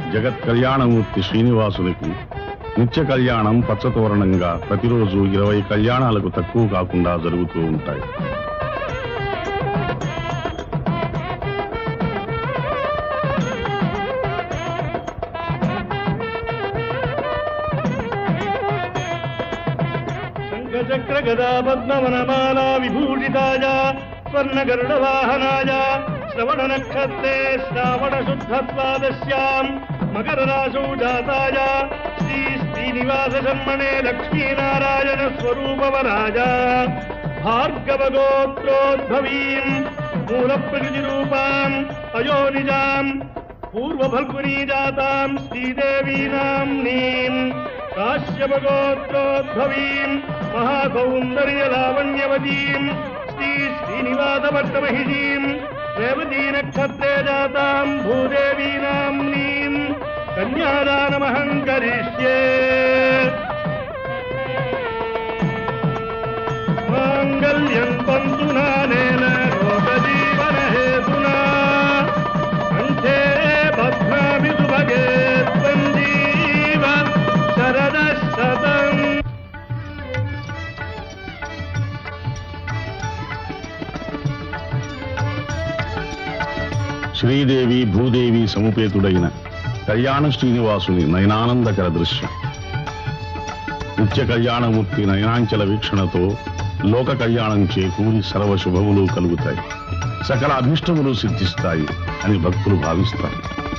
జగత్ కళ్యాణమూర్తి శ్రీనివాసునికి నిత్య కళ్యాణం పచ్చతోరణంగా ప్రతిరోజు ఇరవై కళ్యాణాలకు తక్కువ కాకుండా జరుగుతూ ఉంటాయి శంఖచక్ర గదా పద్మవనమాలా విభూషితాయ స్వర్ణ గరుడ వాహనాయ శ్రవణ నక్షత్రే శ్రావణ శుద్ధ ద్వాదశ్యాం మకర రాశౌ జాతాయ శ్రీ శ్రీనివాస జన్మనే లక్ష్మీనారాయణ స్వరూపవరాజ భార్గవ గోత్రోద్భవీం మూల ప్రకృతి రూపాం అయోనిజాం పూర్వఫల్గునీ జాతాం శ్రీదేవీనాం నీం కాశ్యపగోత్రోద్భవీం మహాసౌందర్యలావణ్యవతీం శ్రీ శ్రీనివాసభట్టమహిషీం రేవతీ నక్షత్రే జాతాం భూదేవీనాం నీం కన్యాదానమహం కరిష్యే మాంగళ్యం తంతు నానేన లోకజీవన హేతునా కంఠే భద్రామి సుభగే సంజీవ శరద శతం శ్రీదేవి భూదేవి సముపేతుడైన కళ్యాణ శ్రీనివాసుని నయనానందకర దృశ్యం నిత్య కళ్యాణమూర్తి నయనాంచల వీక్షణతో లోక కళ్యాణం చేకూరి సర్వ శుభములు కలుగుతాయి సకల అభిష్టములు సిద్ధిస్తాయి అని భక్తులు భావిస్తారు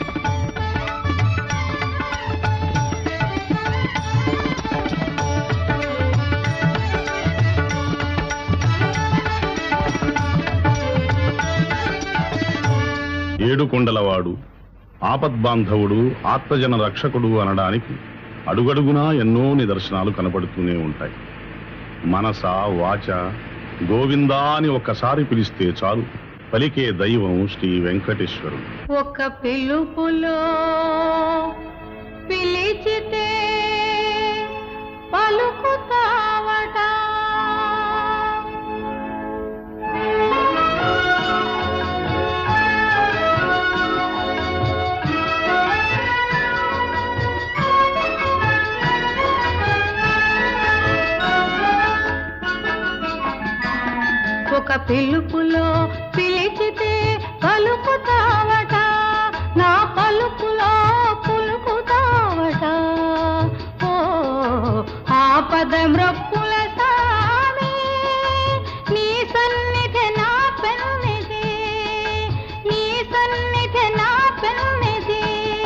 ఏడు కొండలవాడు ఆపద్బాంధవుడు ఆత్మజన రక్షకుడు అనడానికి అడుగడుగునా ఎన్నో నిదర్శనాలు కనపడుతూనే ఉంటాయి మనస వాచ గోవిందా అని ఒక్కసారి పిలిస్తే చాలు పలికే దైవం శ్రీ వెంకటేశ్వరుడు ఒక పిలుపులో పిలిచితే పలుకుతావట ఒక పిలుపులో పిలిచితే పలుకుతావట నా పలుకులో పులుకుతావట ఓ ఆపద మృక్కుల సామి నీ సన్నిధి నా పెన్నిధి నీ సన్నిధి నా పెన్నిధి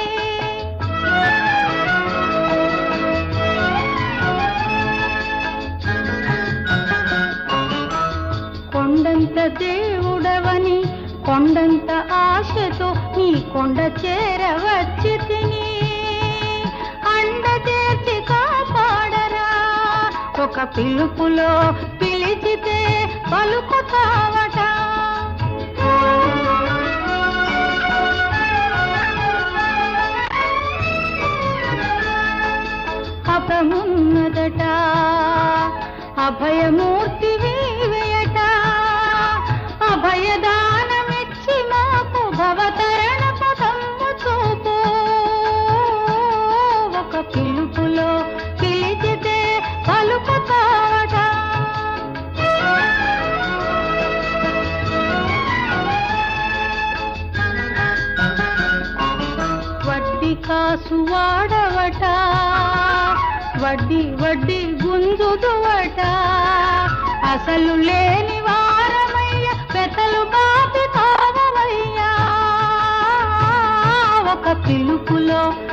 కొండంత దేవుడవని కొండంత ఆశతో నీ కొండ చేరవచ్చి తిని అండ చేర్చి కాపాడరా ఒక పిలుపులో పిలిచితే పలుకుతావట అభమున్నదట అభయమూర్తి వీవయట అభయదానమిచ్చి మాకు భవతరణ పదము చూపు ఒక పిలుపులో పిలిచితే పలుకుతావట వడ్డీ కాసు వాడవట వడ్డీ వడ్డీ గుంజుదువట అసలు లేని వారమయ్య పెతలు బాపి కావమయ్యా ఒక పిలుపులో